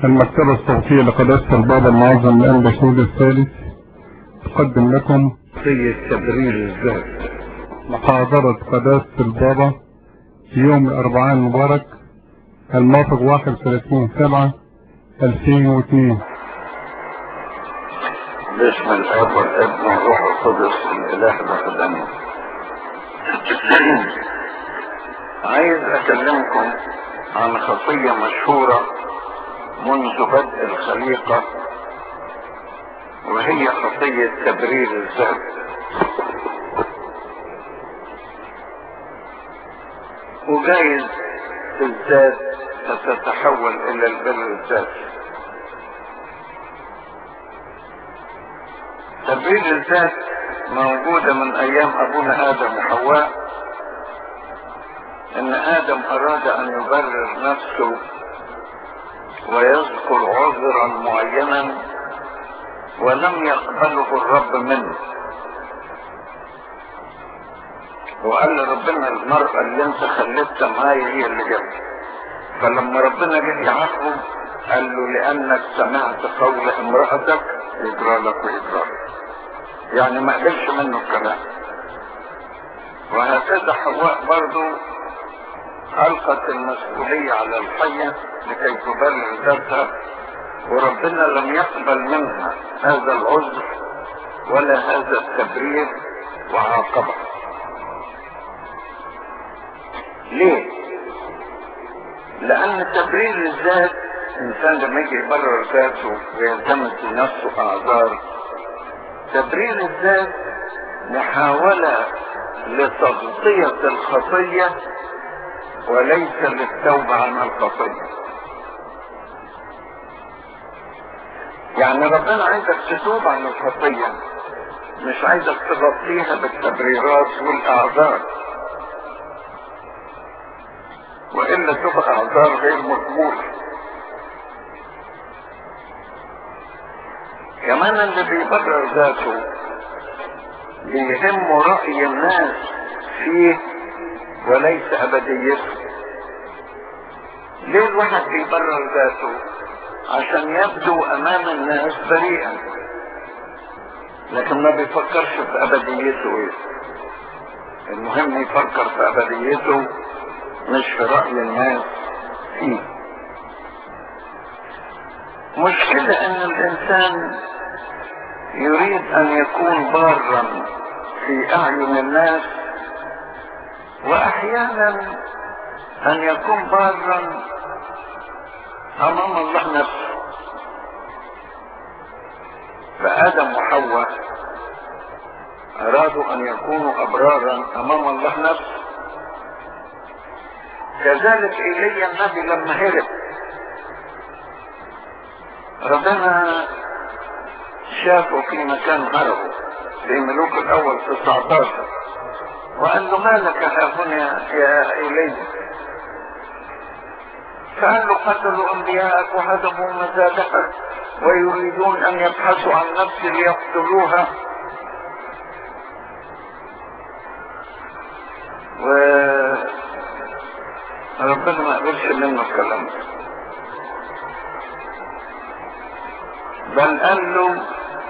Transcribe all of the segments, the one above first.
المكتبة الصوتية لقداسة البابا المعظم الآن بشهود الثالث تقدم لكم سيد تبرير الذات محاضرة قداسة البابا يوم الأربعاء المبارك الموافق 31 سبعة 2002 باسم الاب والابن والروح القدس الاله الوحداني عايز اكلمكم عن خطية مشهورة منذ بدء الخليقة وهي خطية تبرير الذات وجايز الذات ستتحول الى البر الذاتي تبرير الذات موجودة من ايام ابونا ادم وحواء ان ادم اراد ان يبرر نفسه ويذكر عذرا معينا ولم يقبله الرب منه وقال لربنا المرأة اللي انت خلفتها معايا هي اللي جابت فلما ربنا جه يعاقبه قال له لانك سمعت قول امرأتك يجرى لك ويجرى لك يعني ما قبلش منه الكلام وهكذا حواء برضو ألقت المسؤولية على الحية لكي تبرر ذاتها وربنا لم يقبل منها هذا العذر ولا هذا التبرير وعاقبها ليه؟ لأن تبرير الذات الإنسان لما يجي يبرر ذاته ويلتمس لنفسه أعذار تبرير الذات محاولة لتغطية الخطية وليس للتوبة عن الخطية يعني ربنا عايزك تتوب عن الخطية مش عايزك تغطيها بالتبريرات والأعذار وإلا تبقى أعذار غير مقبولة كمان اللي بيبرر ذاته بيهم رأي الناس فيه وليس أبديته ليه الواحد بيبرر ذاته عشان يبدو أمام الناس بريئا لكن ما بيفكرش في أبديته إيه المهم يفكر في أبديته مش في رأي الناس فيه مشكلة ان الانسان يريد ان يكون بارا في اعين الناس واحيانا ان يكون بارا امام الله نفسه فادم وحواء ارادوا ان يكونوا ابرارا امام الله نفسه كذلك ايليا النبي لما هرب ربنا شافه في مكان هربه في ملوك الاول 19 وقال له مالك ها هنا يا ايليا فقال له قتلوا انبياءك وهدموا مزادك ويريدون ان يبحثوا عن نفسي ليقتلوها و ربنا ما قبلش منه الكلام ده بل قال له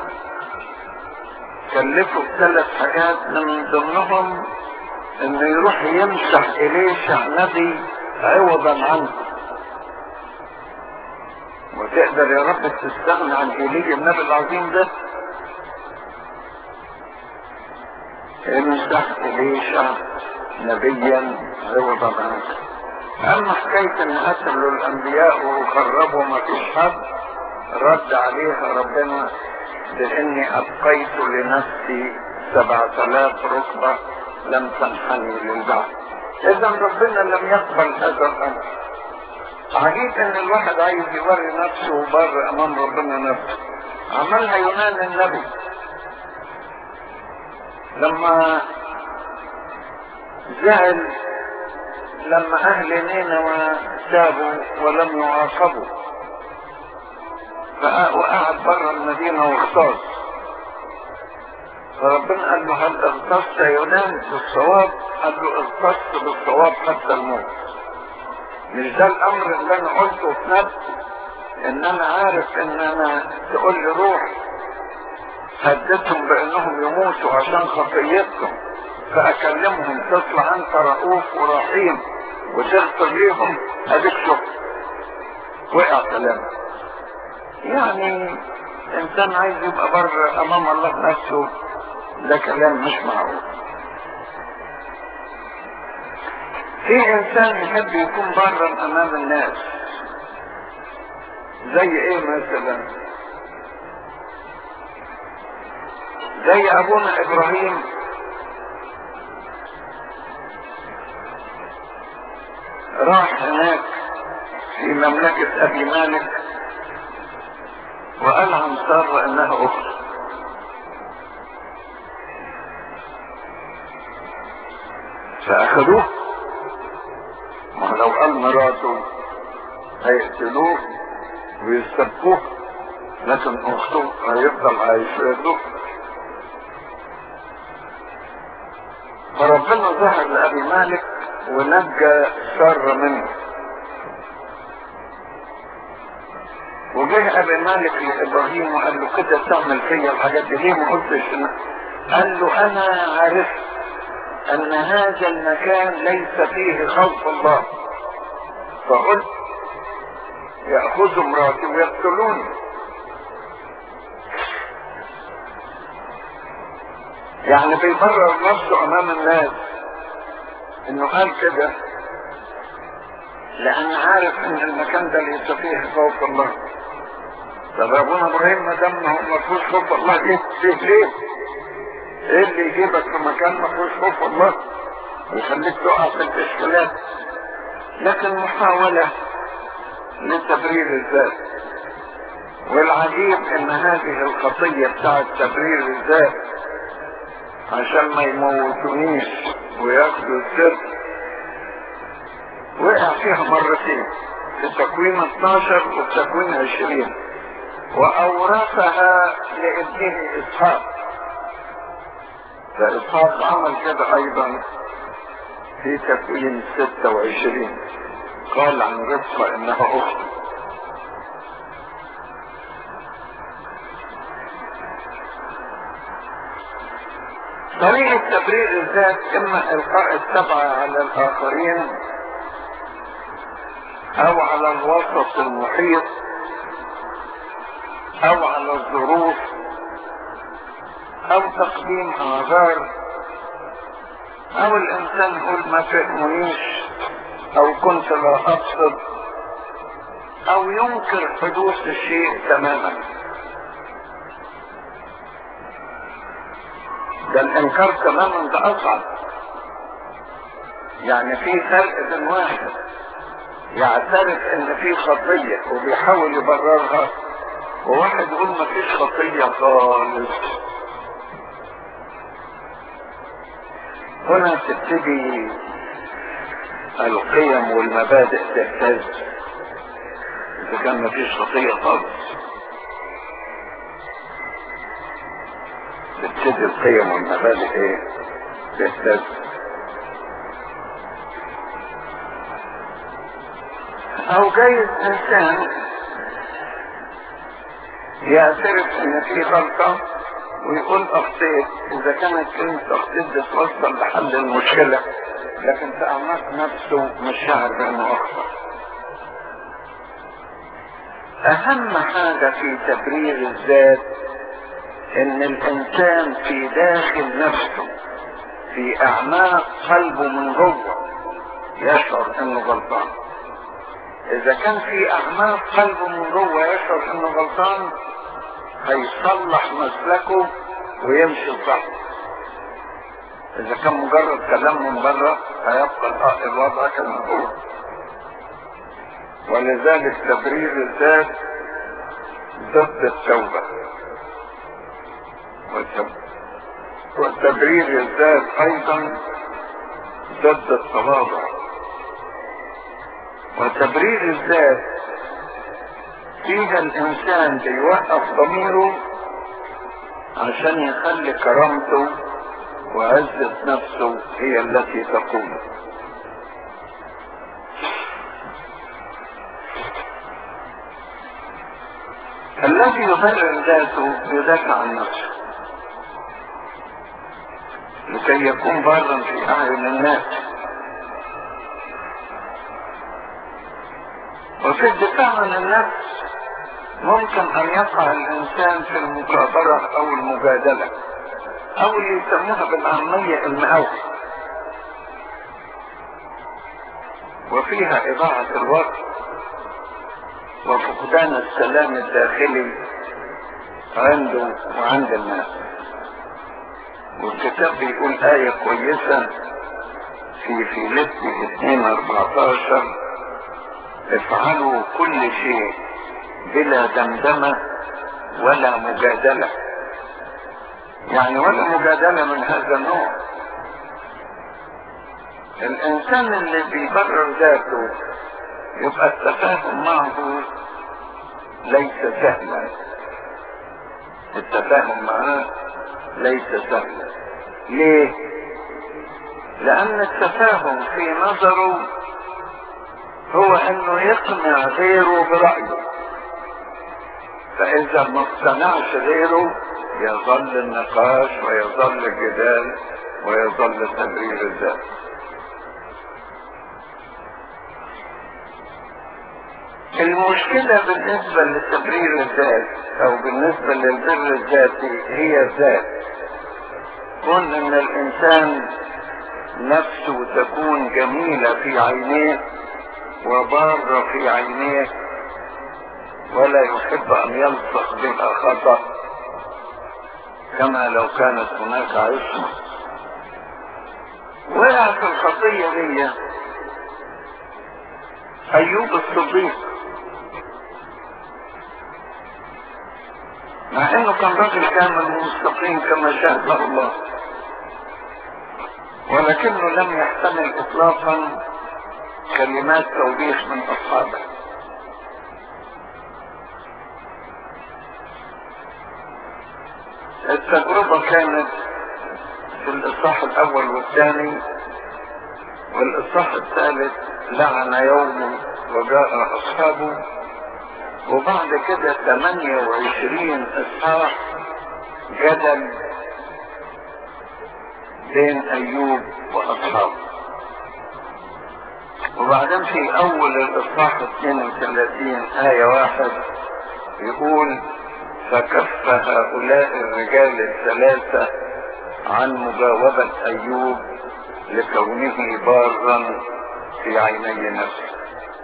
كلفه بثلاث حاجات من ضمنهم انه يروح يمسح اليشع نبي عوضا عنه وتقدر يا رب تستغنى عن ايليا النبي العظيم ده امسح اليشع نبيا عوضا عنه اما حكايه ان قتلوا الانبياء وخربوا ما فيش حد رد عليها ربنا باني ابقيت لنفسي سبعة الاف ركبة لم تنحني للبعث اذا ربنا لم يقبل هذا الامر عجيب ان الواحد عايز يوري نفسه بر امام ربنا نفسه عملها يونان النبي لما زعل لما اهل نينوى تابوا ولم يعاقبوا وقعد بره المدينة واغتاظ فربنا قال له هل اغتصت يونان بالصواب قال له اغتصت بالصواب حتى الموت مش ده الامر اللي انا قلته في نفسي ان انا عارف ان انا تقول لي روح هددتهم بانهم يموتوا عشان خطيتهم فاكلمهم تطلع انت رؤوف ورحيم وتغفر ليهم اديك شوف وقع كلامك يعني انسان عايز يبقى بر امام الله نفسه ده كلام مش معقول في انسان يحب يكون برا امام الناس زي ايه مثلا زي ابونا ابراهيم راح هناك في مملكة ابي مالك وقال عن سارة انها اخت فاخذوه ما لو قال مراته هيقتلوه ويستبقوه لكن اخته هيفضل عايش له فربنا ظهر لابي مالك ونجى سارة منه وجه ابي مالك لابراهيم وقال له كده تعمل فيا الحاجات دي ليه ما قلتش قال له انا عرفت ان هذا المكان ليس فيه خوف الله فقلت يأخذوا مراتي ويقتلوني يعني بيبرر نفسه امام الناس انه قال كده لان عارف ان المكان ده ليس فيه خوف الله طب ابونا ابراهيم ما دام ما فيهوش خوف الله ايه ليه ليه؟ ايه اللي يجيبك في مكان ما فيهوش خوف الله ويخليك تقع في الاشكالات لكن محاولة لتبرير الذات والعجيب ان هذه الخطية بتاعت تبرير الذات عشان ما يموتونيش وياخدوا السر وقع فيها مرتين في تكوين 12 وفي تكوين 20 واورثها لابنه اسحاق فاسحاق عمل كده ايضا في تكوين 26 قال عن رفقة انها اخت طريقة تبرير الذات اما القاء التبع على الاخرين او على الوسط المحيط او على الظروف او تقديم اعذار او الانسان يقول ما فهمنيش او كنت لا اقصد او ينكر حدوث الشيء تماما ده الانكار تماما ده اصعب يعني في فرق بين واحد يعترف ان في خطية وبيحاول يبررها وواحد يقول ما فيش خطية خالص هنا تبتدي القيم والمبادئ تهتز اذا كان ما فيش خطية خالص تبتدي القيم والمبادئ ايه تهتز او جايز انسان يعترف ان في غلطة ويقول اخطيت اذا كانت كلمة اخطيت بتوصل لحل المشكلة لكن في اعماق نفسه مش شاعر بانه اخطأ اهم حاجة في تبرير الذات ان الانسان في داخل نفسه في اعماق قلبه من جوه يشعر انه غلطان اذا كان في اعماق قلبه من جوه يشعر انه غلطان هيصلح مسلكه ويمشي صح اذا كان مجرد كلام من بره هيبقى الوضع كما هو ولذلك تبرير الذات ضد التوبه وتبرير الذات ايضا ضد التواضع وتبرير الذات فيها الانسان بيوقف ضميره عشان يخلي كرامته وعزة نفسه هي التي تقوم الذي يبرر ذاته يدافع عن نفسه لكي يكون برا في اعين الناس وفي الدفاع عن النفس ممكن ان يقع الانسان في المكابرة او المجادلة او اللي يسموها بالعامية المقاومة وفيها اضاعة الوقت وفقدان السلام الداخلي عنده وعند الناس والكتاب بيقول آية كويسة في فيليبي 2 14 افعلوا كل شيء بلا دمدمة ولا مجادلة يعني ولا مجادلة من هذا النوع الانسان اللي بيبرر ذاته يبقى التفاهم معه ليس سهلا التفاهم معاه ليس سهلا ليه لان التفاهم في نظره هو انه يقنع غيره برأيه فاذا ما اقتنعش غيره يظل النقاش ويظل الجدال ويظل تبرير الذات المشكلة بالنسبة لتبرير الذات او بالنسبة للبر الذاتي هي الذات كون ان الانسان نفسه تكون جميلة في عينيه وبارة في عينيه ولا يحب ان يلصق بها خطأ كما لو كانت هناك عصمة وقع في الخطية دي ايوب الصديق مع انه كان راجل كامل مستقيم كما شاء الله ولكنه لم يحتمل اطلاقا كلمات توبيخ من اصحابه التجربة كانت في الاصحاح الاول والثاني والاصحاح الثالث لعن يوم وجاء اصحابه وبعد كده 28 اصحاح جدل بين ايوب واصحابه وبعدين في اول الاصحاح 32 آية واحد يقول فكف هؤلاء الرجال الثلاثة عن مجاوبة ايوب لكونه بارا في عيني نفسه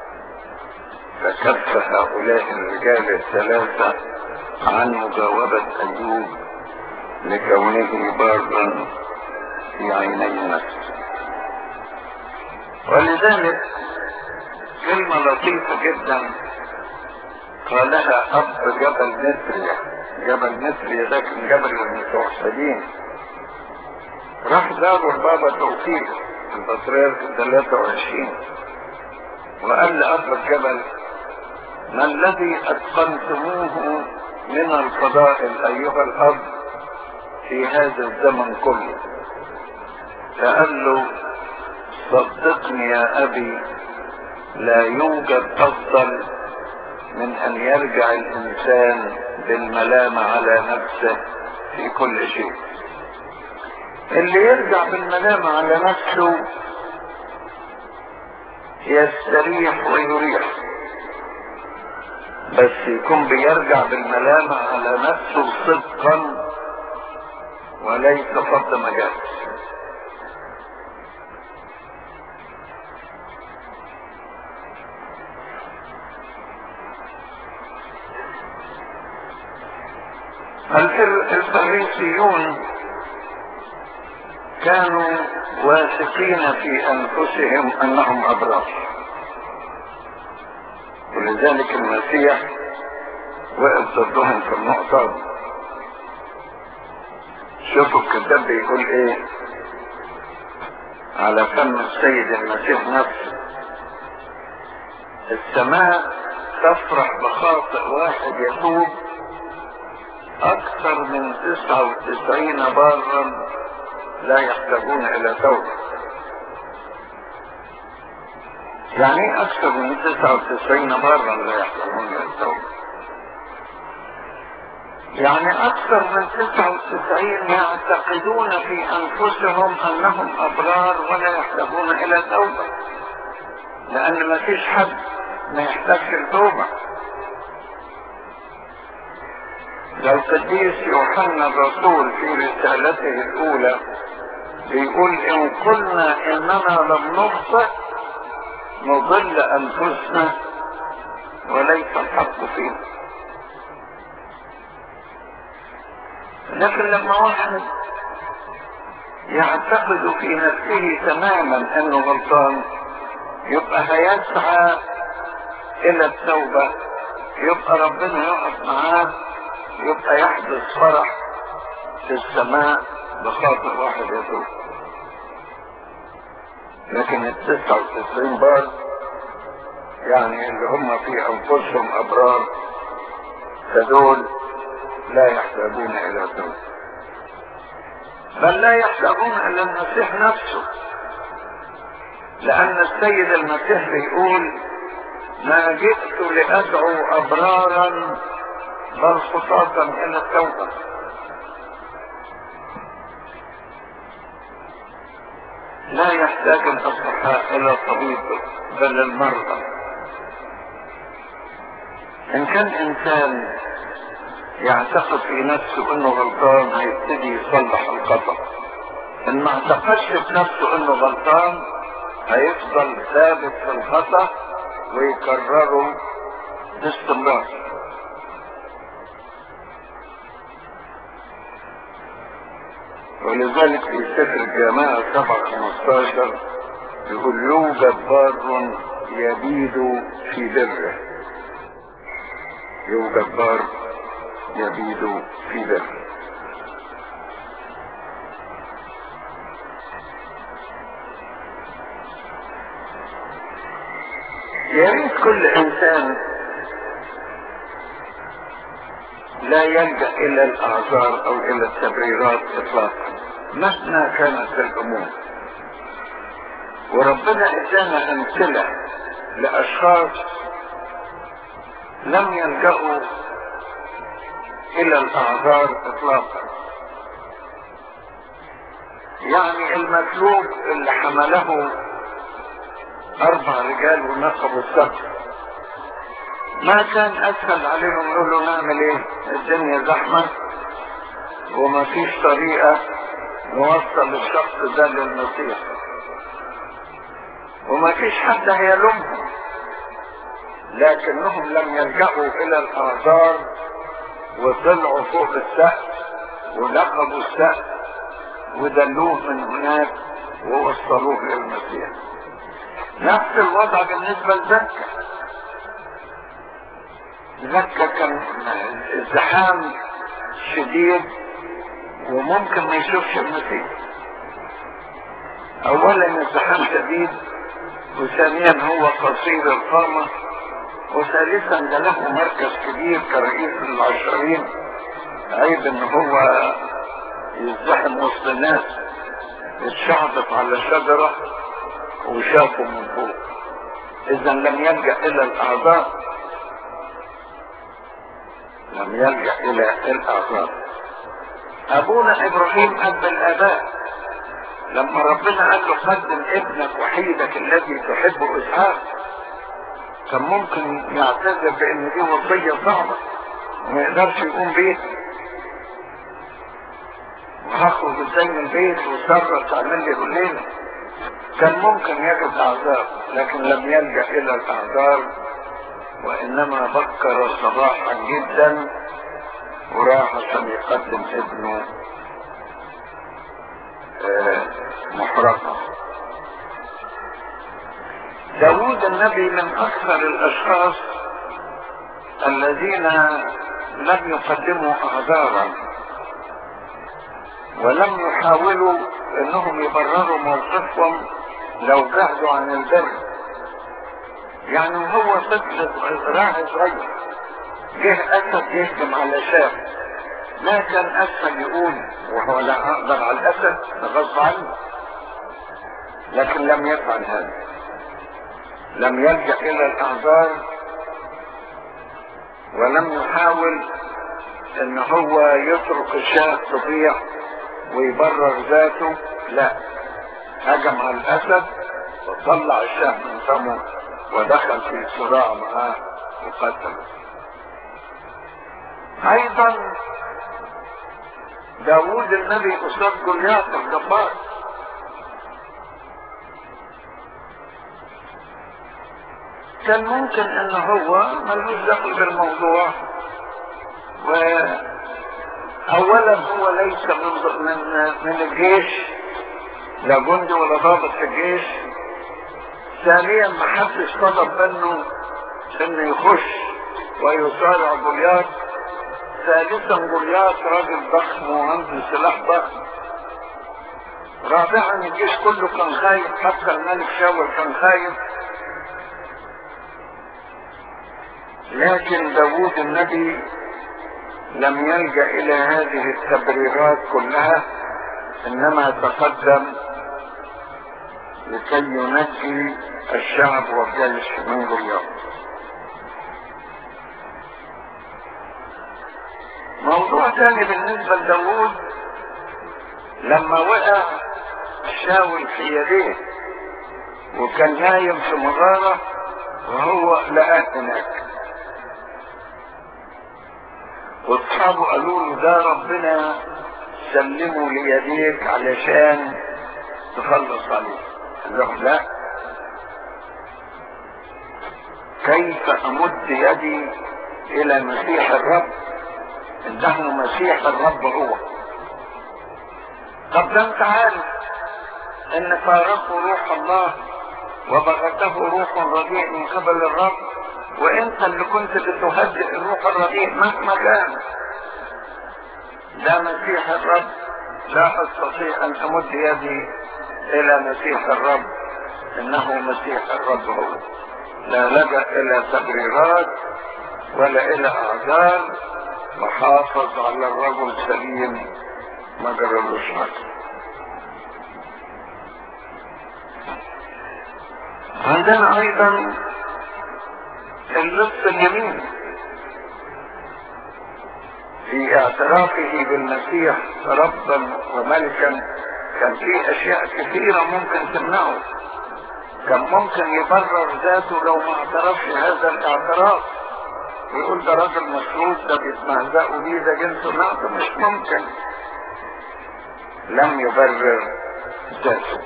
فكف هؤلاء الرجال الثلاثة عن مجاوبة ايوب لكونه بارا في عيني نفسه ولذلك كلمة لطيفة جدا قالها أب جبل مصرية جبل مصرية ده كان جبل المتوحدين راح زاروا البابا توفيق البطريرك 23 وقال لأب الجبل ما الذي أتقنتموه من الفضائل أيها الأب في هذا الزمن كله فقال له صدقني يا أبي لا يوجد أفضل من أن يرجع الإنسان بالملامة على نفسه في كل شيء اللي يرجع بالملامة على نفسه يستريح ويريح بس يكون بيرجع بالملامة على نفسه صدقا وليس فض مجال الفريسيون كانوا واثقين في انفسهم انهم ابرار ولذلك المسيح وقف ضدهم في النقطة دي شوفوا الكتاب بيقول ايه على فم السيد المسيح نفسه السماء تفرح بخاطئ واحد يتوب اكثر من تسعة وتسعين بارا لا يحتاجون الى توبة يعني ايه اكثر من تسعة وتسعين بارا لا يحتاجون الى توبة يعني أكثر من 99 يعتقدون في أنفسهم أنهم أبرار ولا يحتاجون إلى توبة لأن ما فيش حد ما يحتاجش التوبة ده القديس يوحنا الرسول في رسالته الأولى بيقول إن قلنا إننا لم نخطئ نضل أنفسنا وليس الحق فينا لكن لما واحد يعتقد في نفسه تماما انه غلطان يبقى هيسعى الى التوبة يبقى ربنا يقف معاه يبقى يحدث فرح في السماء بخاطر واحد يتوب لكن التسعة وتسعين بار يعني اللي هم في انفسهم ابرار فدول لا يحتاجون الى توبة بل لا يحتاجون الى المسيح نفسه لان السيد المسيح بيقول ما جئت لادعو ابرارا بل خطاة الى التوبة لا يحتاج الاصحاء الى طبيب بل المرضى ان كان انسان يعتقد في نفسه انه غلطان هيبتدي يصلح الخطأ ان ما اعتقدش في نفسه انه غلطان هيفضل ثابت في الخطأ ويكرره باستمرار ولذلك في سفر الجماعة 715 يقول يوجد بار يبيد في بره يوجد بار يبيد في بره يا ريت كل انسان لا يلجا الى الاعذار او الى التبريرات اطلاقا مهما كانت الامور وربنا ادانا امثله لاشخاص لم يلجأوا الى الاعذار اطلاقا يعني المسلوب اللي حمله اربع رجال ونقبوا السقف ما كان اسهل عليهم يقولوا نعمل ايه الدنيا زحمة وما فيش طريقة نوصل الشخص ده للمسيح وما فيش حد هيلومهم لكنهم لم يلجأوا الى الاعذار وطلعوا فوق السقف ولقبوا السقف ودلوه من هناك ووصلوه للمسيح نفس الوضع بالنسبة لزكا زكا كان الزحام شديد وممكن ما يشوفش المسيح اولا الزحام شديد وثانيا هو قصير القامة وثالثا ده له مركز كبير كرئيس العشرين عيب ان هو يزدحم وسط الناس اتشعبط على شجرة وشافه من فوق اذا لم يلجأ الى الاعذار لم يلجأ الى الاعذار ابونا ابراهيم اب الاباء لما ربنا قال له قدم ابنك وحيدك الذي تحبه اسحاق كان ممكن يعتذر بان دي وصية صعبة وما يقدرش يقوم بيها وهخرج ازاي من البيت وسرة تعمل لي بالليلة كان ممكن يجد اعذار لكن لم يلجأ الى الاعذار وانما بكر صباحا جدا وراح عشان يقدم ابنه محرقة داود النبي من اكثر الاشخاص الذين لم يقدموا اعذارا ولم يحاولوا انهم يبرروا موقفهم لو بعدوا عن البر يعني هو طفل راعي صغير جه اسد يهجم على شاب ما كان اسهل يقول وهو لا اقدر على الاسد غصب عنه لكن لم يفعل هذا لم يلجا الى الاعذار ولم يحاول ان هو يترك الشاه تضيع ويبرر ذاته لا هجم على الاسد وطلع الشاه من فمه ودخل في صراع معاه وقتله ايضا داوود النبي قصاد جولياث الجبار كان ممكن ان هو ملوش دخل بالموضوع و اولا هو ليس من من من الجيش لا جندي ولا ضابط في الجيش ثانيا ما حدش طلب منه انه يخش ويصارع جولياث ثالثا جولياث راجل ضخم وعنده سلاح ضخم رابعا الجيش كله كان خايف حتى الملك شاول كان خايف لكن داوود النبي لم يلجأ الى هذه التبريرات كلها انما تقدم لكي ينجي الشعب والجيش من جولياث موضوع ثاني بالنسبة لداوود لما وقع شاول في يديه وكان نايم في مغارة وهو لقاه هناك واصحابه قالوا له ده ربنا سلمه ليديك علشان تخلص عليه قال لهم لا كيف امد يدي الى مسيح الرب انه مسيح الرب هو طب ده انت عارف ان فارقه روح الله وبغته روح رديء من قبل الرب وانت اللي كنت بتهدئ الروح الرديء مهما كان ده مسيح الرب لا استطيع ان امد يدي الى مسيح الرب انه مسيح الرب هو لا لجأ الى تبريرات ولا الى اعذار وحافظ على الرجل سليم ما جرالوش حاجه عندنا ايضا اللص اليمين في اعترافه بالمسيح ربا وملكا كان في اشياء كثيرة ممكن تمنعه كان ممكن يبرر ذاته لو ما اعترفش هذا الاعتراف ويقول ده راجل مشروط ده بيتمهزقوا بيه ده جنسه لا ده مش ممكن لم يبرر ذاته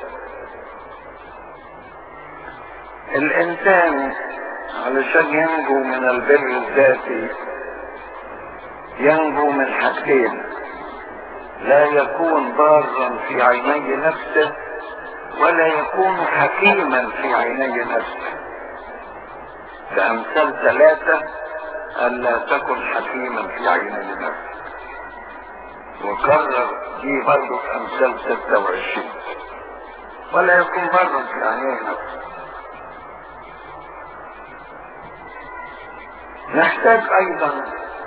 الانسان علشان ينجو من البر الذاتي ينجو من حاجتين لا يكون بارا في عيني نفسه ولا يكون حكيما في عيني نفسه كأمثال ثلاثة ألا تكن حكيما في عيني نفسك وكرر دي برضه في أمثال 26 ولا يكون بارا في عيني نفسه نحتاج ايضا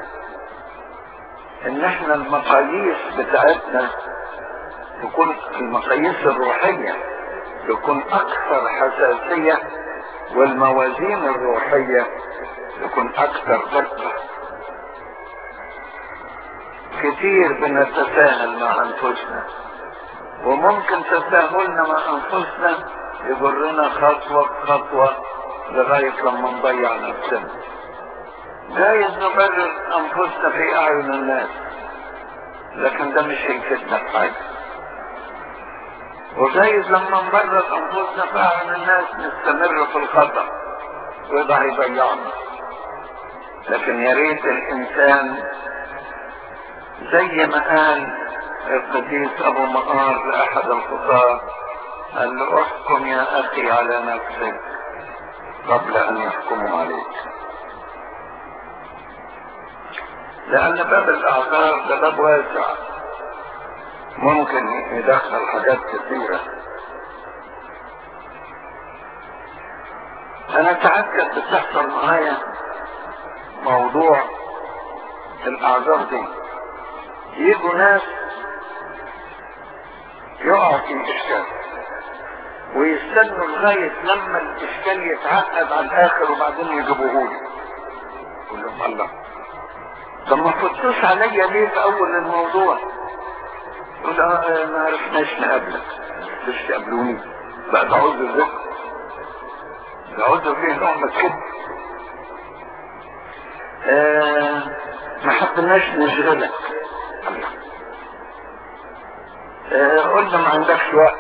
ان احنا المقاييس بتاعتنا تكون المقاييس الروحية تكون اكثر حساسية والموازين الروحية تكون اكثر دقة كتير بنتساهل مع انفسنا وممكن تساهلنا مع انفسنا يجرنا خطوة خطوة لغاية لما نضيع نفسنا جايز نبرر انفسنا في اعين الناس لكن ده مش هيفيدنا في حاجه وجايز لما نبرر انفسنا في اعين الناس نستمر في الخطا وده هيضيعنا لكن يا ريت الانسان زي ما قال القديس ابو مقار لاحد الخطاه قال له احكم يا اخي على نفسك قبل ان يحكموا عليك لأن باب الأعذار ده باب واسع ممكن يدخل حاجات كثيرة أنا ساعات كانت بتحصل معايا موضوع الأعذار دي يجوا ناس يقع في إشكال ويستنوا لغاية لما الإشكال يتعقد على الآخر وبعدين يجيبوه لي كلهم الله طب ما فتوش عليا ليه في اول الموضوع يقول اه ما عرفناش نقابلك مش تقابلوني بقى ده عذر ده ده عذر فيه نوع من كده آه ما حبناش نشغلك آه قلنا ما عندكش وقت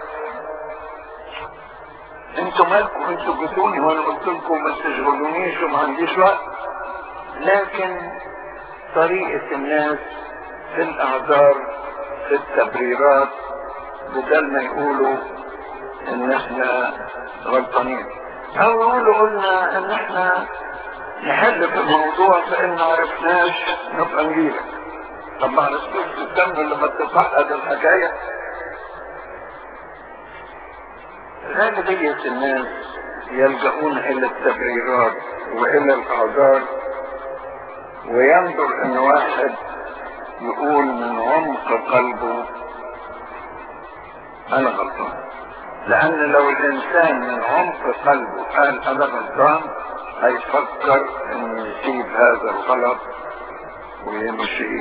انتوا مالكم انتوا جيتوني وانا قلت لكم ما تشغلونيش وما عنديش وقت لكن طريقة الناس في الاعذار في التبريرات بدل ما يقولوا ان احنا غلطانين او يقولوا قلنا ان احنا نحل في الموضوع فان عرفناش نبقى نجيلك طب ما عرفتوش تستنوا لما تتعقد الحكاية غالبية الناس يلجؤون الى التبريرات والى الاعذار وينظر ان واحد يقول من عمق قلبه انا غلطان لان لو الانسان من عمق قلبه قال انا غلطان هيفكر انه يسيب هذا الغلط ويمشي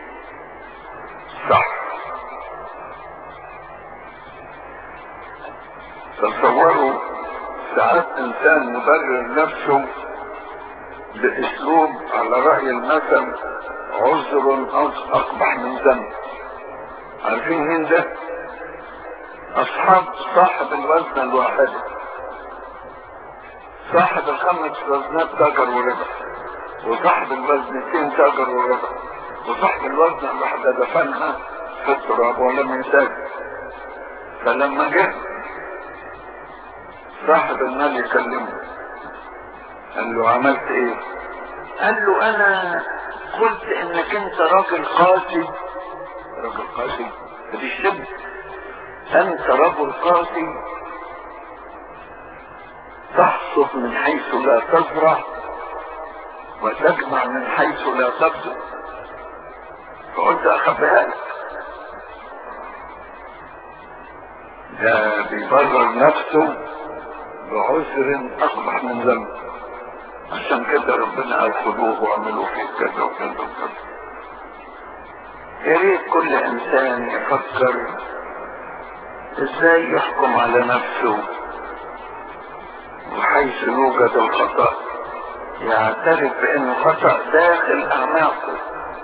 صح تصوروا ساعات انسان مبرر نفسه باسلوب على رأي المثل عذر اقبح من ذنب عارفين مين ده اصحاب صاحب الوزن الواحدة صاحب الخمس وزنات تاجر وربح وصاحب الوزنتين تاجر وربح وصاحب الوزن الواحدة دفنها في التراب ولم يتاجر فلما جه صاحب المال يكلمه قال له عملت ايه قال له انا قلت انك انت راجل قاسي راجل قاسي دي الشبه انت رجل قاسي تحصد من حيث لا تزرع وتجمع من حيث لا تبذر فقلت اخبيها لك ده بيبرر نفسه بعذر اقبح من ذنب عشان كده ربنا قال خذوه واعملوا فيه كذا وكذا وكذا يا ريت كل انسان يفكر ازاي يحكم على نفسه وحيث يوجد الخطأ يعترف بانه خطأ داخل اعماقه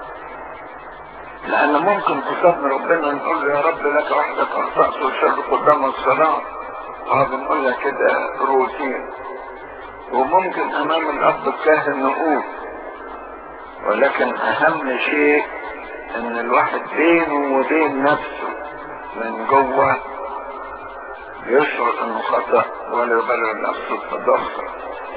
لان ممكن قدام ربنا نقول له يا رب لك وحدك اخطأت وشر قدام الصلاة اه بنقول لك كده روتين وممكن امام الاب الكاهن نقول ولكن اهم شيء ان الواحد بينه وبين نفسه من جوه يشعر انه خطأ ولا يبرر نفسه التدخل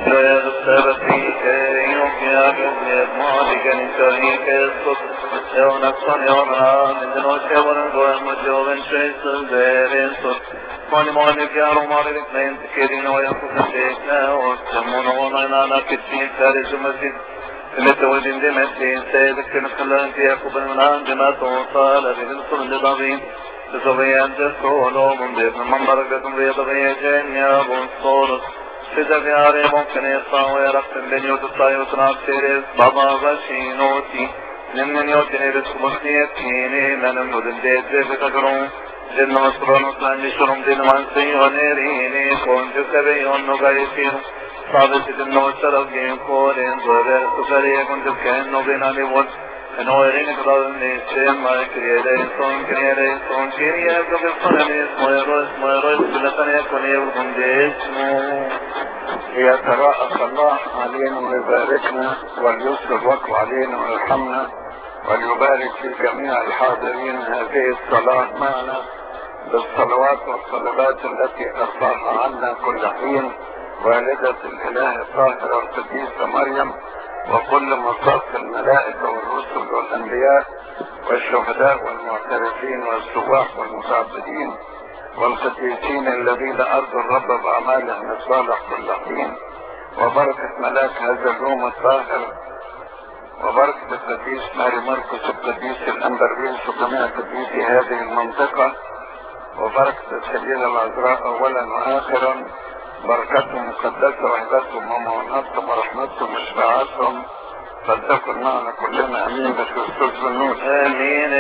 Mani mani piano mani ritmente che di noi a tutti secna o siamo una nana che ci fare su masjid اللي ودين دي مسين سيدك كن خلان في يعقوب المنان بما توصل بالكل العظيم بصبيان تسولو من بيت من بركة رياض بيجين يا ابو الصورة سيدا في عاري ممكن يصاوي رقم بين يوت الطايوت ناكسيريس بابا بشينوتي لمن يوتني رزق بسنيتيني لنم ودن ديت زي تقرون جن مصرون اطلعني شرم دين وانسي ونيريني كون جسبي ونغايسين صابت انه الشرف جيم كورين ضرر سفري كنت كأنه بنا لبول انه يرين قدر نيسين ما كريه ليسون كريه ليسون كريه يبقى بالصنم اسمه يرو اسمه يرو اسمه يكون يبقى اسمه يتراءف الله علينا ويباركنا وليسر وقت علينا ويرحمنا وليبارك في جميع الحاضرين هذه الصلاة معنا بالصلوات والصلوات التي ترفعها عنا كل حين والدة الإله الطاهرة القديسة مريم وكل مصاف الملائكة والرسل والأنبياء والشهداء والمعترفين والسواح والمتعبدين والقديسين الذين أرضوا الرب بأعمالهم الصالح كل حين وبركة ملاك هذا اليوم الطاهر وبركة القديس ماري مرقس القديس الأنبرويس وجميع قديسي هذه المنطقة وبركة السيدة العذراء أولا وآخرا بركتهم مقدسة وحدتهم ومعونتهم ورحمتهم وشفاعتهم فلتكن معنا كلنا امين بخريستوس بالنور امين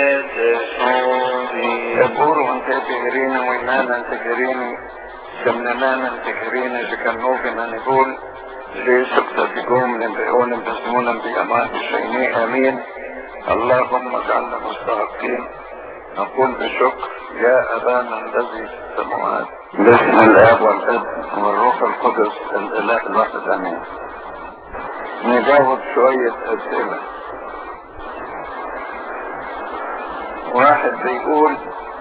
تشوفي يقولوا انت تجريني وينانا تجريني سمنانا تجريني بكنوفنا نقول ليس تجوم نبيعون بسمونا بأمان شيني امين اللهم اجعلنا مستحقين نقول بشكر يا ابانا الذي في السماوات باسم الاب والابن والروح القدس الاله الواحد امين نجاوب شوية اسئلة واحد بيقول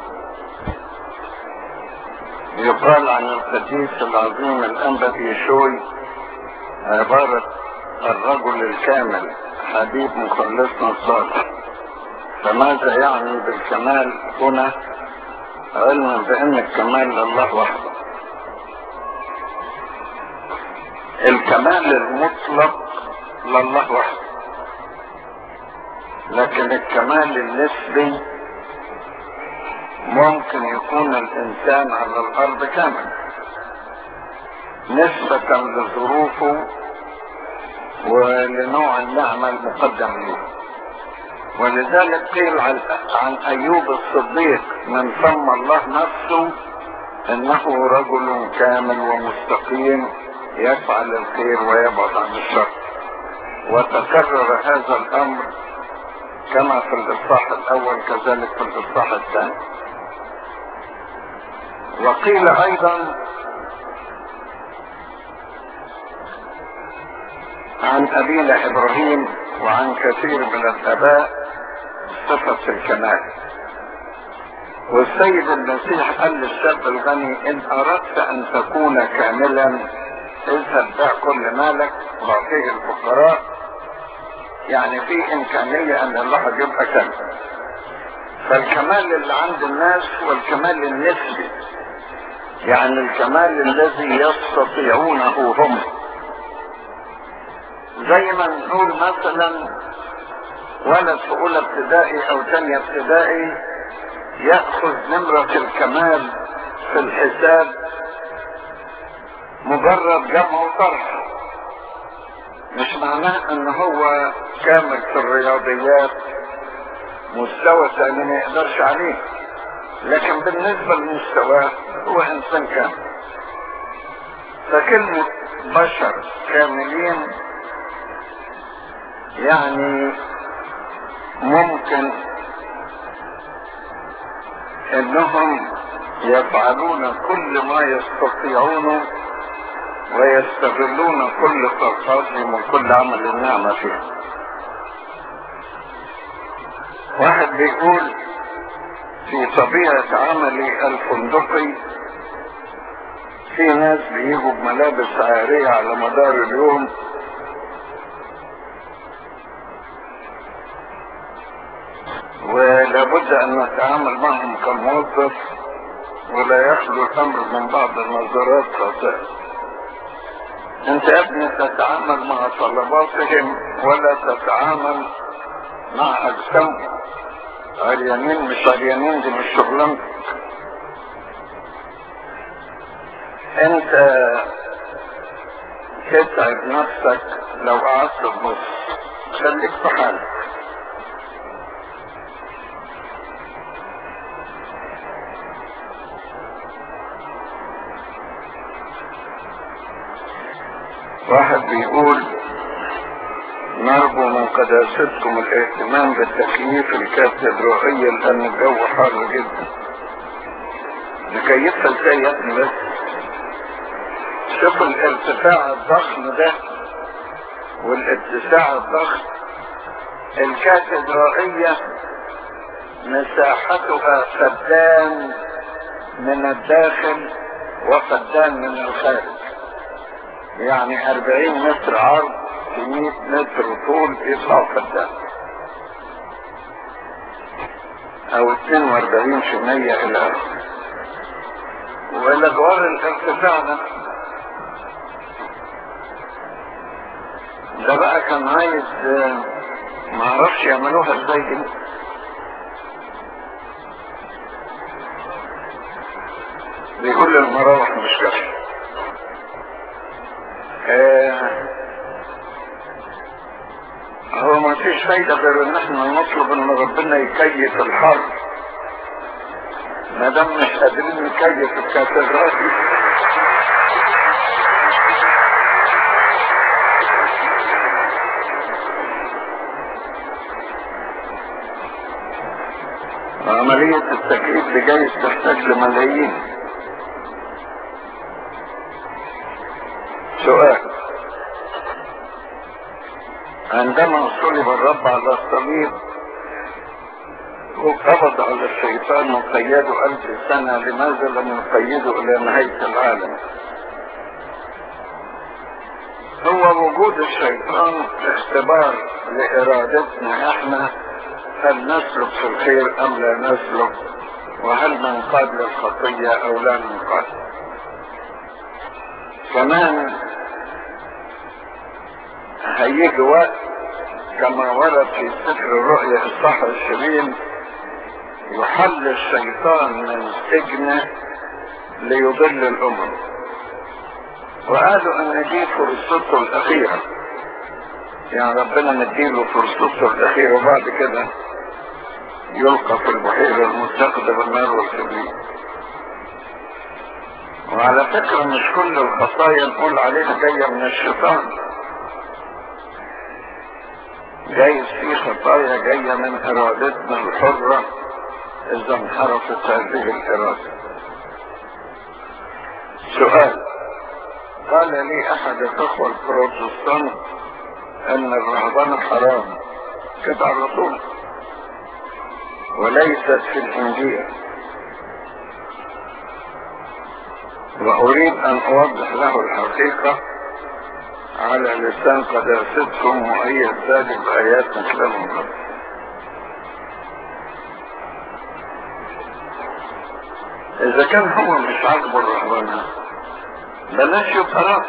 يقال عن القديس العظيم الانبا يشوي عبارة الرجل الكامل حبيب مخلصنا الصالح فماذا يعني بالكمال هنا علما بان الكمال لله وحده الكمال المطلق لله وحده لكن الكمال النسبي ممكن يكون الانسان على الارض كامل نسبة لظروفه ولنوع النعمة المقدم له ولذلك قيل عن عن ايوب الصديق من سمى الله نفسه انه رجل كامل ومستقيم يفعل الخير ويبعد عن الشر وتكرر هذا الامر كما في الاصحاح الاول كذلك في الاصحاح الثاني وقيل ايضا عن ابينا ابراهيم وعن كثير من الاباء صفة الكمال والسيد المسيح قال للشاب الغني ان اردت ان تكون كاملا اذهب بيع كل مالك واعطيه الفقراء يعني في امكانية ان الواحد يبقى كامل فالكمال اللي عند الناس هو الكمال النسبي يعني الكمال الذي يستطيعونه هم زي ما نقول مثلا ولد في اولى ابتدائي او ثانية ابتدائي يأخذ نمرة الكمال في الحساب مجرد جمع وطرح مش معناه ان هو كامل في الرياضيات مستوى ثاني ما يقدرش عليه لكن بالنسبة لمستواه هو انسان كامل فكلمة بشر كاملين يعني ممكن انهم يفعلون كل ما يستطيعون ويستغلون كل طاقاتهم وكل عمل النعمة فيه واحد بيقول في طبيعة عملي الفندقي في ناس بيجوا بملابس عارية على مدار اليوم ولابد ان نتعامل معهم كموظف ولا يخلو الامر من بعض النظرات خاطئة انت يا ابني تتعامل مع طلباتهم ولا تتعامل مع اجسامهم عريانين مش عريانين دي مش شغلانتك انت تتعب نفسك لو قعدت تبص خليك في حالك واحد بيقول نرجو من قداستكم الاهتمام بالتكييف الكاتدرائية لأن الجو حار جدا نكيفها ازاي يا ابني بس شوف الارتفاع الضخم ده والاتساع الضخم الكاتدرائية مساحتها فدان من الداخل وفدان من الخارج يعني أربعين متر عرض في مئة متر طول يطلع فدان أو اتنين وأربعين في مية إلى آخره والأدوار الارتفاع ده ده بقى كان عايز معرفش يعملوها ازاي دي بيقول المراوح مش كافيه ملهاش فايدة غير ان احنا نطلب ان ربنا يكيف الحرب ما دام مش قادرين نكيف الكاتدرائي عملية التكييف دي جايز تحتاج لملايين سؤال عندما صلب الرب على الصليب وقبض على الشيطان وقيده ألف سنة لماذا لم يقيده إلى نهاية العالم هو وجود الشيطان اختبار لإرادتنا احنا هل نسلك في الخير أم لا نسلك وهل ننقاد للخطية أو لا ننقاد كمان هيجي وقت كما ورد في سفر الرؤيا الصح الشرين يحل الشيطان من سجنه ليضل الأمم وقالوا ان دي فرصته الاخيرة يعني ربنا مديله فرصته الاخيرة وبعد كده يلقى في البحيرة المتخذة بالنار والكبريت وعلى فكرة مش كل الخطايا نقول عليها جاية من الشيطان جايز في خطايا جاية من ارادتنا الحرة اذا انحرفت هذه الاراده سؤال قال لي احد الاخوة البروتستانت ان الرهبنة حرام كده على طول وليست في الانجيل واريد ان اوضح له الحقيقة على لسان قداستكم مؤيد ذلك بايات مثلهم قبل اذا كان هو مش عاجبه الرهبنة بلاش يبقى حرام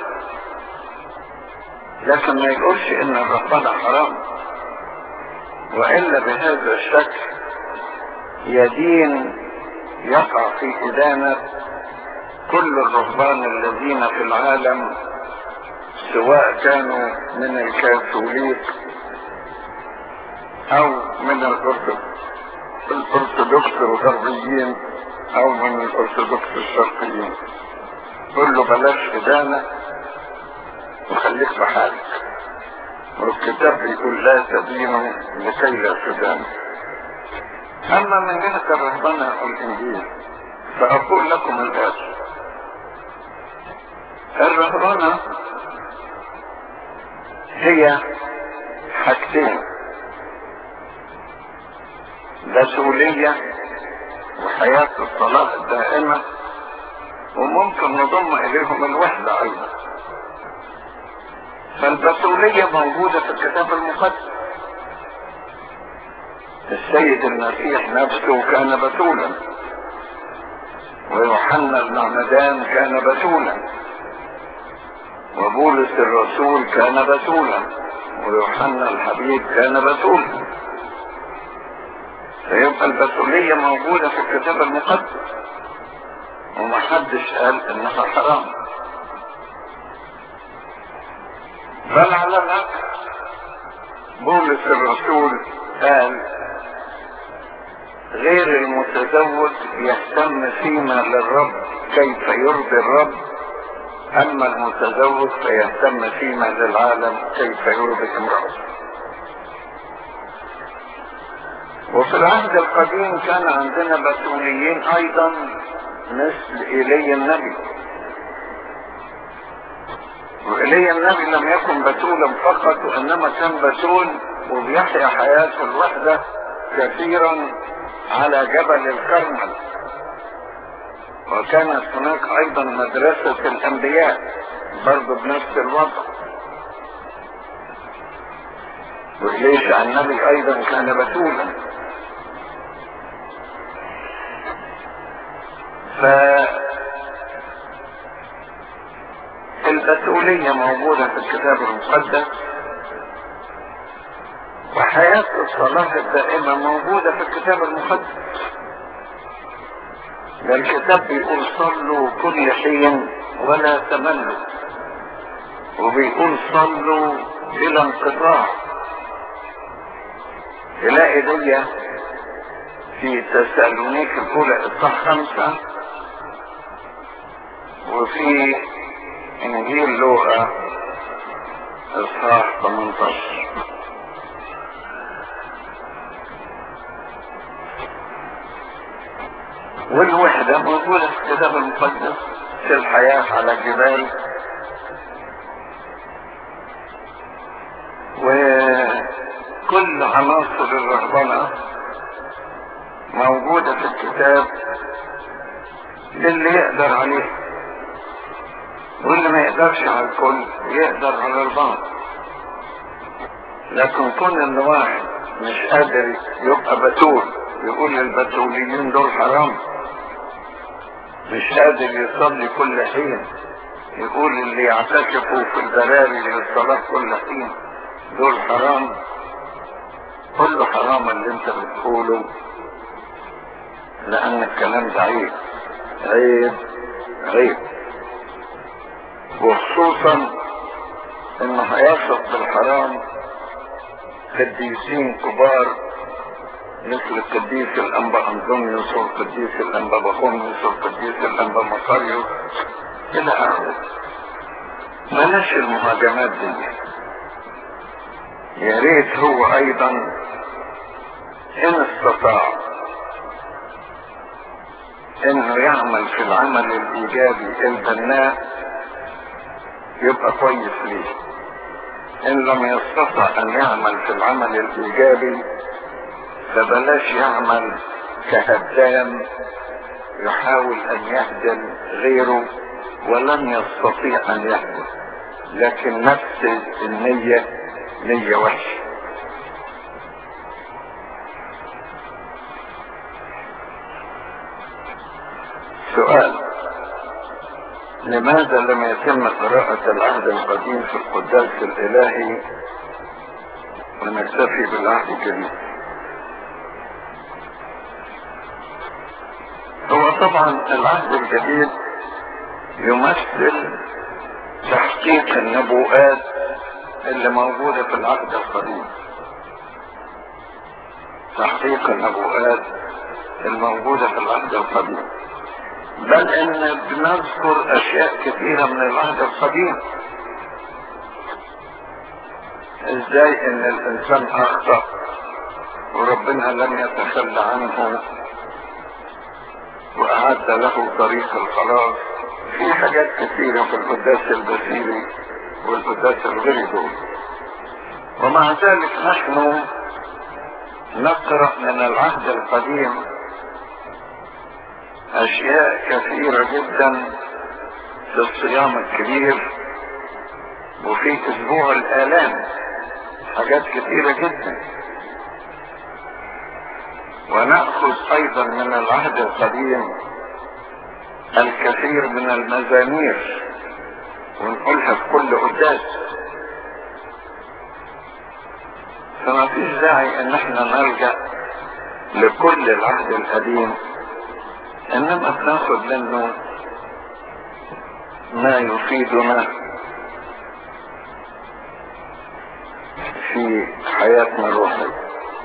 لكن ما يقولش ان الرهبنة حرام والا بهذا الشكل يدين يقع في ادانة كل الرهبان الذين في العالم سواء كانوا من الكاثوليك او من الارثوذكس الغربيين او من الارثوذكس الشرقيين قل له بلاش ادانة وخليك في حالك والكتاب بيقول لا تدينوا لكي لا تدانوا اما من جهة الرهبنة والانجيل فاقول لكم الاتي الرهبنة هي حاجتين مسؤولية وحياة الصلاة الدائمة وممكن نضم إليهم الوحدة أيضا فالبتولية موجودة في الكتاب المقدس السيد المسيح نفسه كان بتولا ويوحنا المعمدان كان بتولا وبولس الرسول كان بتولا ويوحنا الحبيب كان بتولا فيبقى البتولية موجودة في الكتاب المقدس ومحدش قال انها حرام بل على العكس بولس الرسول قال غير المتزوج يهتم فيما للرب كيف يرضي الرب اما المتزوج فيهتم فيما للعالم كيف يرضي امرأته وفي العهد القديم كان عندنا بتوليين ايضا مثل ايليا النبي وإيليا النبي لم يكن بتولا فقط وإنما كان بتول وبيحيا حياته الوحدة كثيرا على جبل الكرمل وكانت هناك أيضا مدرسة الأنبياء برضه بنفس الوضع وإليشع النبي أيضا كان بتولا ف البتولية موجودة في الكتاب المقدس وحياة الصلاة الدائمة موجودة في الكتاب المقدس ده الكتاب بيقول صلوا كل حين ولا تملوا وبيقول صلوا بلا انقطاع تلاقي دي في تسالونيك الاولى اصحاح خمسة وفي انجيل لوقا اصحاح 18 والوحدة موجودة في الكتاب المقدس في الحياة على الجبال وكل عناصر الرهبنة موجودة في الكتاب للي يقدر عليه واللي ما يقدرش على الكل يقدر على البعض لكن كون ان واحد مش قادر يبقى بتول يقول البتوليين دول حرام مش قادر يصلي كل حين يقول اللي يعتكفوا في البراري للصلاة كل حين دول حرام قل له حرام اللي انت بتقوله لان الكلام ده عيب عيب عيب وخصوصا انه هيصف بالحرام قديسين كبار مثل القديس الانبا انطونيوس والقديس الانبا بخوميوس والقديس الانبا مقاريوس الى اخره بلاش المهاجمات دي يا ريت هو ايضا ان استطاع انه يعمل في العمل الايجابي البناء يبقى كويس ليه ان لم يستطع ان يعمل في العمل الايجابي فبلاش يعمل كهدام يحاول ان يهدم غيره ولن يستطيع ان يهدم لكن نفس النية نية وحشة سؤال لماذا لم يتم قراءة العهد القديم في القداس الإلهي ونكتفي بالعهد الجديد هو طبعا العهد الجديد يمثل تحقيق النبوءات اللي موجودة في العهد القديم تحقيق النبوءات الموجودة في العهد القديم بل ان بنذكر اشياء كثيرة من العهد القديم ازاي ان الانسان اخطأ وربنا لم يتخلى عنه واعد له طريق الخلاص في حاجات كثيرة في القداس البشيري والقداس الغيري دول ومع ذلك نحن نقرأ من العهد القديم اشياء كثيرة جدا في الصيام الكبير وفي اسبوع الالام حاجات كثيرة جدا ونأخذ ايضا من العهد القديم الكثير من المزامير ونقولها في كل قداس فما فيش داعي ان احنا نرجع لكل العهد القديم انما بناخد منه ما يفيدنا في حياتنا الروحية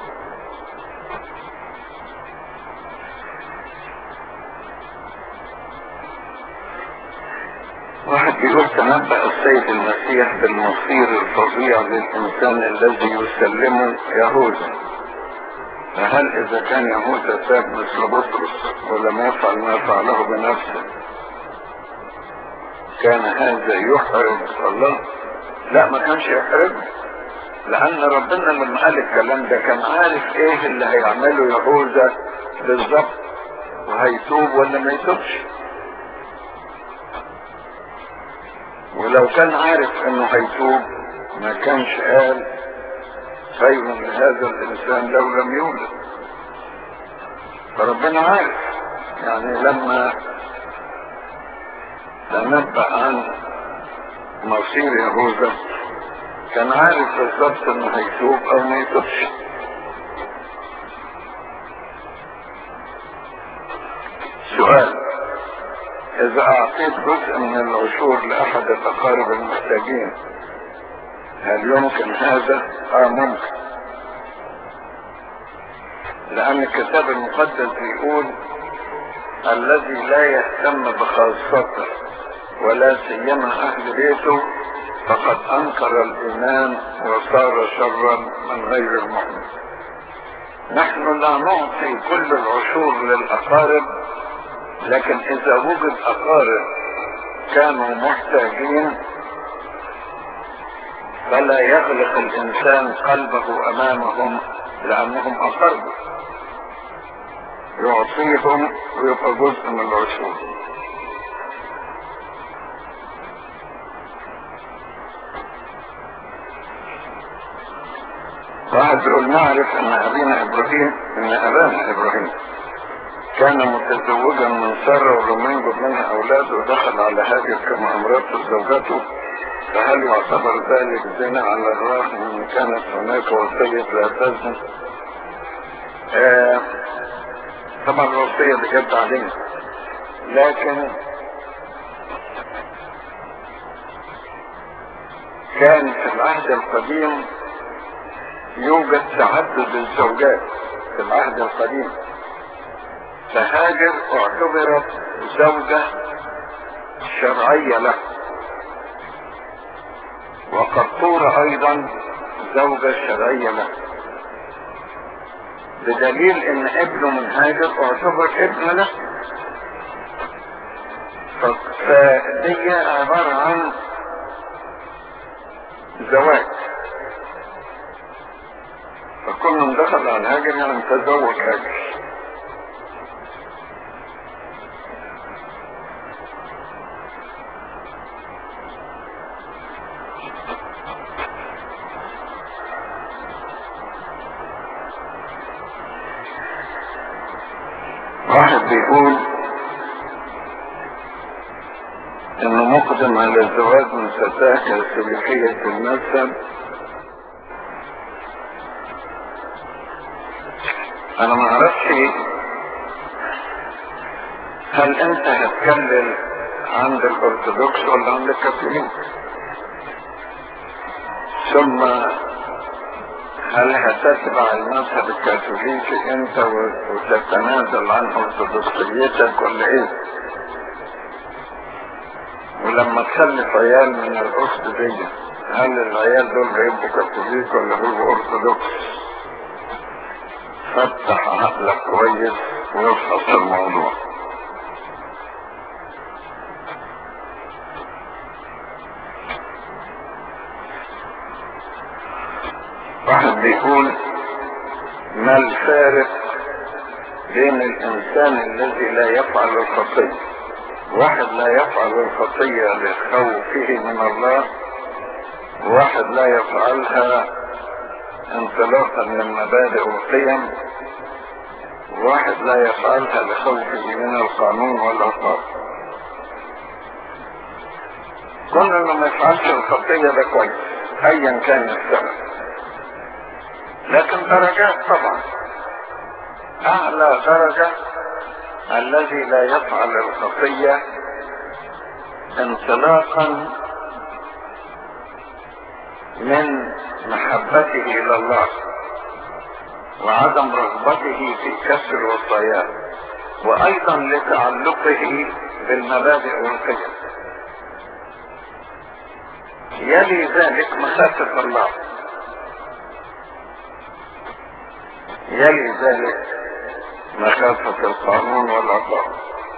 واحد بيقول تنبأ السيد المسيح بالمصير الفظيع للإنسان الذي يسلمه يهوذا فهل إذا كان يهوذا تاب مثل بطرس ولم يفعل ما فعله بنفسه كان هذا يحرج الله لا ما كانش يحرجه لأن ربنا لما قال الكلام ده كان عارف إيه اللي هيعمله يهوذا بالظبط وهيتوب ولا ما يتوبش ولو كان عارف انه هيتوب ما كانش قال خير لهذا الانسان لو لم يولد فربنا عارف يعني لما تنبأ عن مصير يهوذا كان عارف بالظبط انه هيتوب او ما يتوبش سؤال اذا اعطيت جزء من العشور لاحد الاقارب المحتاجين هل يمكن هذا اه ممكن لأن الكتاب المقدس بيقول الذي لا يهتم بخاصته ولا سيما أهل بيته فقد أنكر الإيمان وصار شرا من غير المؤمن نحن لا نعطي كل العشور للأقارب لكن إذا وجد أقارب كانوا محتاجين فلا يغلق الإنسان قلبه أمامهم لأنهم أقربوا يعطيهم ويبقى جزء من العشور واحد يقول نعرف ان ابينا ابراهيم ان ابانا ابراهيم كان متزوجا من ساره ولم ينجب منها اولاد ودخل على هاجر كما امرته زوجته فهل يعتبر ذلك زنا على الرغم ان كانت هناك وصيه لا تزن؟ آه طبعا الوصيه دي جت علينا لكن كان في العهد القديم يوجد تعدد الزوجات في العهد القديم فهاجر اعتبرت زوجة شرعية له وقطورة ايضا زوجة شرعية له بدليل ان ابنه من هاجر اعتبر ابن له فدي عبارة عن زواج فكل من دخل على هاجر يعني تزوج هاجر واحد بيقول انه مقدم على الزواج من فتاة سلوكية المذهب انا ما اعرفش هل انت هتكلم عند الارثوذكس ولا عند الكاثوليك ثم هل هتتبع المذهب الكاثوليكي انت وتتنازل عن ارثوذكسيتك ولا ايه ولما تخلف عيال من الاخت دي هل العيال دول هيبقوا كاثوليك ولا هيبقوا ارثوذكس فتح عقلك كويس وافحص الموضوع واحد بيقول ما الفارق بين الانسان الذي لا يفعل الخطية واحد لا يفعل الخطية لخوفه من الله واحد لا يفعلها انطلاقا من مبادئ والقيم واحد لا يفعلها لخوفه من القانون والعقاب كل انه ما يفعلش الخطية ده كويس ايا كان السبب لكن درجات طبعا اعلى درجة الذي لا يفعل الخطية انطلاقا من محبته الى الله وعدم رغبته في كسر وصاياه وايضا لتعلقه بالمبادئ والقيم يلي ذلك مخافة الله يلي ذلك مخافة القانون والعقاب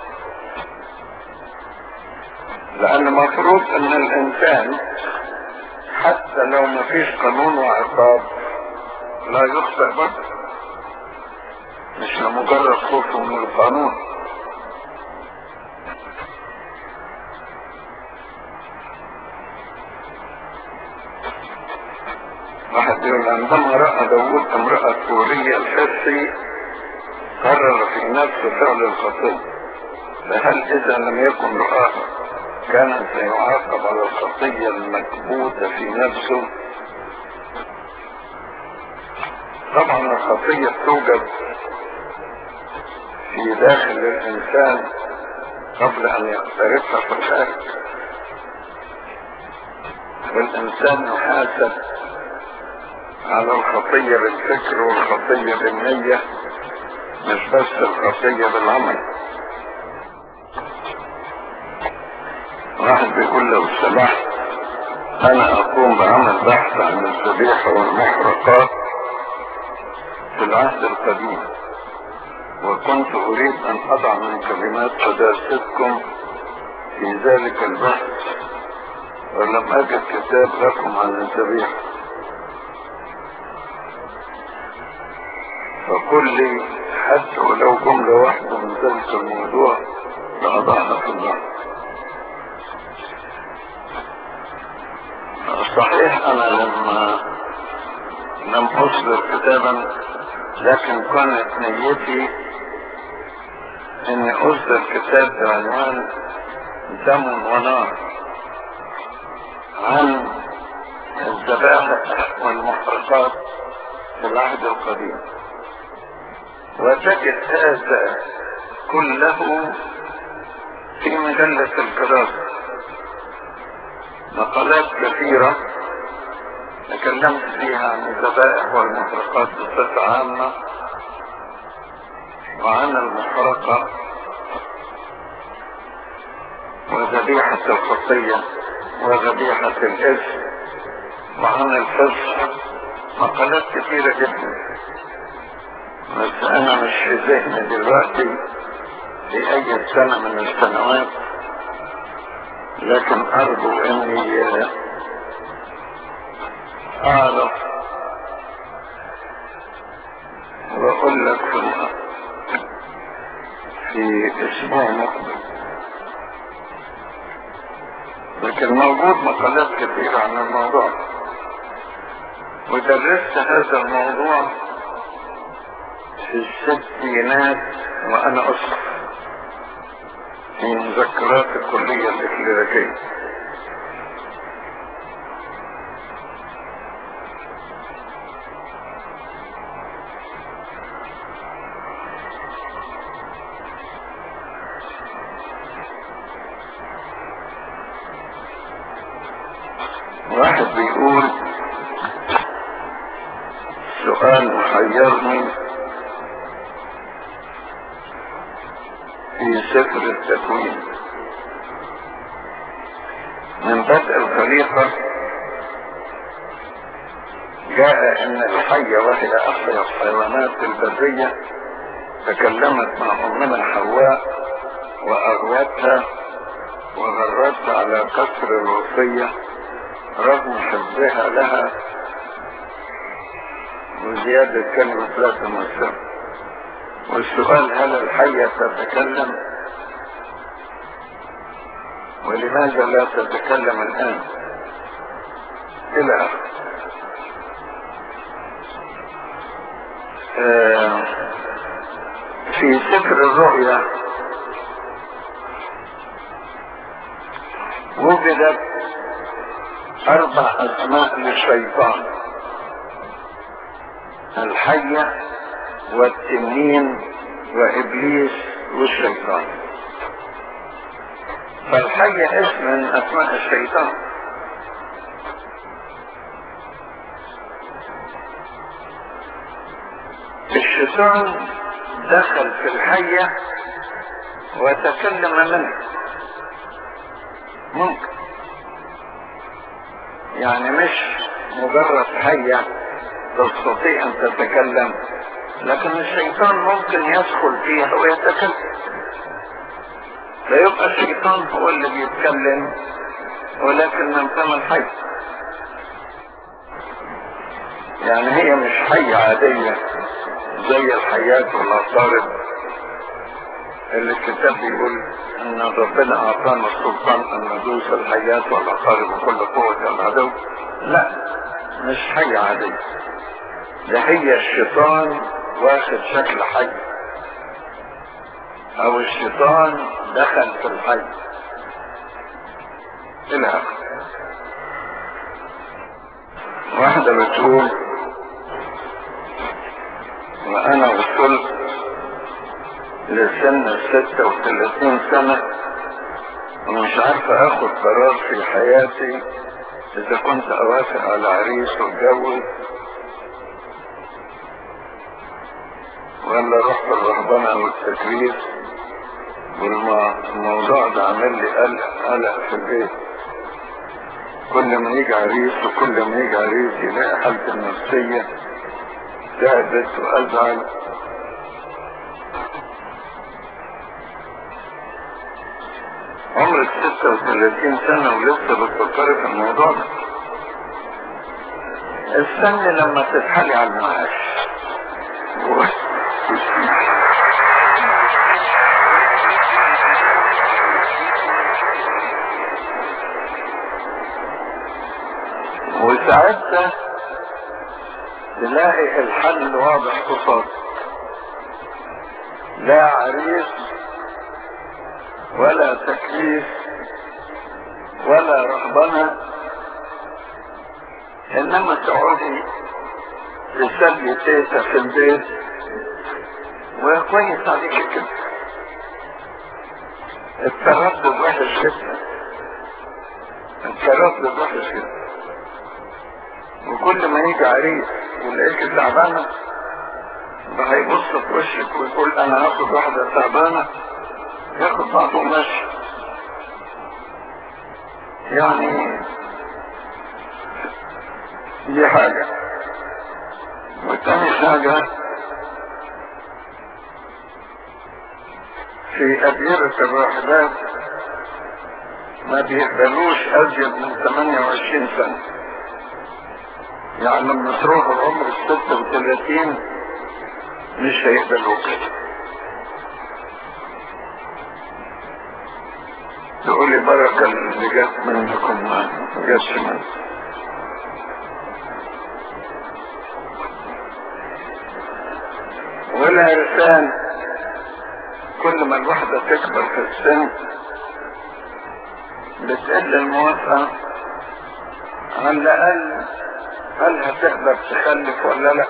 لأن مفروض أن الإنسان حتى لو ما فيش قانون وعقاب لا يخطئ برضه مش لمجرد خوفه من القانون واحد يقول عندما رأى داوود امرأة سورية الحسي قرر في نفسه فعل الخطية فهل إذا لم يكن رآها كان سيعاقب على الخطية المكبوتة في نفسه طبعا الخطية توجد في داخل الإنسان قبل أن يقترفها في الخارج والإنسان يحاسب على الخطية بالفكر والخطية بالنية مش بس الخطية بالعمل واحد بيقول لو سمحت انا اقوم بعمل بحث عن الذبيحة والمحرقات في العهد القديم وكنت اريد ان اضع من كلمات قداستكم في ذلك البحث ولم اجد كتاب لكم عن الذبيحة فقل لي حتى ولو جملة واحدة من ذلك الموضوع لأضعها في البحث صحيح انا لما لم اصدر كتابا لكن كانت نيتي اني اصدر كتاب بعنوان دم ونار عن الذبائح والمحرقات في العهد القديم وتجد هذا كله في مجلة الكراسة مقالات كثيرة تكلمت فيها عن الذبائح والمحرقات بصفة عامة وعن المحرقة وذبيحة الخطية وذبيحة الإثم وعن الفسق مقالات كثيرة جدا بس أنا مش في ذهني دلوقتي في أي سنة من السنوات لكن أرجو أني أعرف وأقول لك في في أسبوع مقبل لكن موجود مقالات كثيرة عن الموضوع ودرست هذا الموضوع في الستينات وأنا أسقط في مذكرات الكلية الإكليريكية واحد بيقول سؤال محيرني في سفر التكوين من بدء الخليقة جاء ان الحية وهي احيا الحيوانات البرية تكلمت مع امنا حواء واغوتها وغرتها على كسر الوصية رغم حبها لها وزيادة كلمة لا تمثل والسؤال هل الحية تتكلم ولماذا لا تتكلم الآن إلى آخره آه في سفر الرؤيا وجدت أربع أسماء للشيطان الحية والتنين وإبليس والشيطان فالحية اسم من أسماء الشيطان الشيطان دخل في الحية وتكلم منه ممكن يعني مش مجرد حية تستطيع ان تتكلم لكن الشيطان ممكن يدخل فيها ويتكلم فيبقى الشيطان هو اللي بيتكلم ولكن من فم الحي يعني هي مش حية عادية زي الحيات والعطارد اللي الكتاب بيقول ان ربنا اعطانا السلطان ان ندوس الحيات والعقارب بكل قوة العدو لا مش حية عادية ده هي الشيطان واخد شكل حي او الشيطان دخل في الحي الى اخره واحدة بتقول وانا وصلت لسن الستة وثلاثين سنة ومش عارفة اخد قرار في حياتي اذا كنت اوافق على عريس واتجوز ولا اروح بالرحمة الرهبنة والتكريس والموضوع ده عامل لي قلق قلق في البيت كل ما يجي عريس وكل ما يجي عريس يلاقي حالته النفسية تعبت وأزعل عمرك 36 سنة ولسه بتفكري في الموضوع ده استني لما تتحالي على المعاش وساعتها تلاقي الحل واضح قصادك لا عريس ولا تكليف ولا رهبنة انما تقعدي تسلي تيتا في البيت وكويس عليك كده التردد وحش جدا التردد وحش جدا وكل ما يجي عريس ويلاقيك تعبانة ده هيبص في وشك ويقول انا هاخد واحدة تعبانة ياخد بعضه وماشي يعني دي حاجة وتاني حاجة في أديرة الراحلات ما بيقبلوش أزيد من 28 سنة يعني لما تروح العمر ال 36 مش هيقبلوك تقولي بركة اللي جت منكم ما جاتش منكم والعرسان كل ما الواحدة تكبر في السن بتقل الموافقة على الأقل هل هتقدر تخلف ولا لا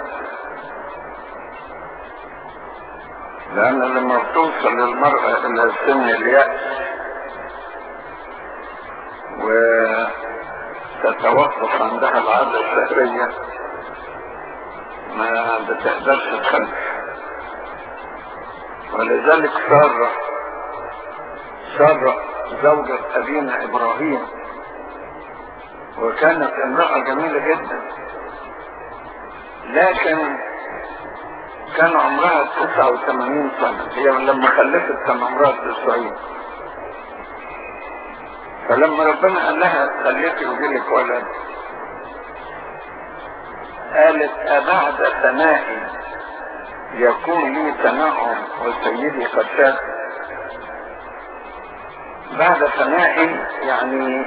لأن لما بتوصل للمرأة إلى سن اليأس وتتوقف عندها العادة الشهرية ما بتقدرش تخلف ولذلك سارة سارة زوجة أبينا إبراهيم وكانت امرأة جميلة جدا لكن كان عمرها 89 سنة هي لما خلفت كان عمرها 90 فلما ربنا قال لها خليكي وجيلك ولد قالت أبعد ثنائي يكون لي تنعم وسيدي قد شاف بعد ثنائي يعني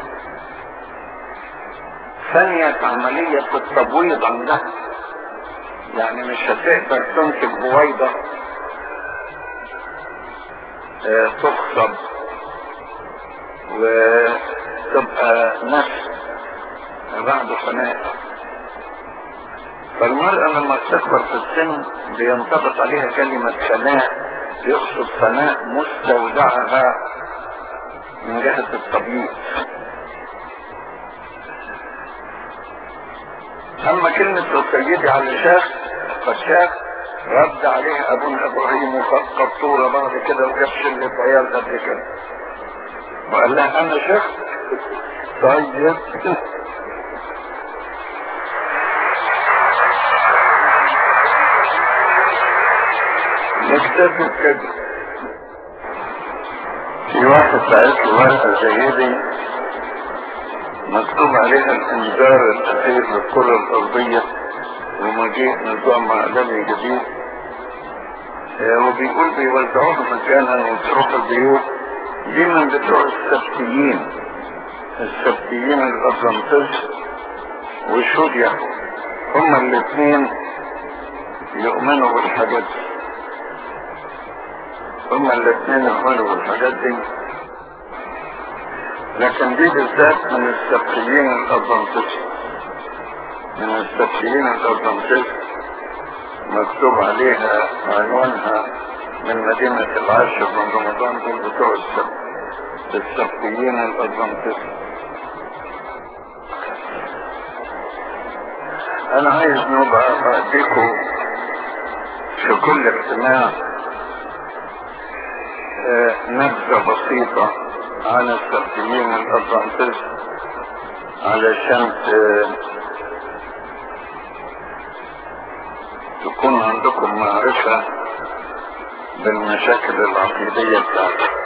ثانية عملية التبويض عندها يعني مش هتقدر تنتج بويضة اه تخصب وتبقى نفس بعد ثنائي فالمرأة لما تكبر في السن بينطبق عليها كلمة ثناء يقصد ثناء مستودعها من جهة التبييض اما كلمة سيدي على شاف فشاف رد عليها ابونا ابراهيم وخد قطورة بعد كده وجاب شلة عيال قد كده وقال لها انا شفت طيب نكتفي كده في واحد ساعات ورقة زي دي مكتوب عليها الانذار الاخير للكرة الارضية ومجيء نظام عالمي جديد وبيقول بيوزعوها مجانا وتروح البيوت دي من بتوع السبتيين السبتيين الادرانتست والشوديا هما الاثنين يؤمنوا بالحاجات دي هما الاثنين يؤمنوا بالحاجات دي لكن دي بالذات من السبتيين الادفانتست من السبتيين الادفانتست مكتوب عليها عنوانها من مدينة العاشر من رمضان دول بتوع السبت السبتيين الادفانتست انا عايز نبقى اديكم في كل اجتماع آه، نبذة بسيطة عن السبتيين الأدفانتست علشان ت- تكون عندكم معرفة بالمشاكل العقيدية بتاعتك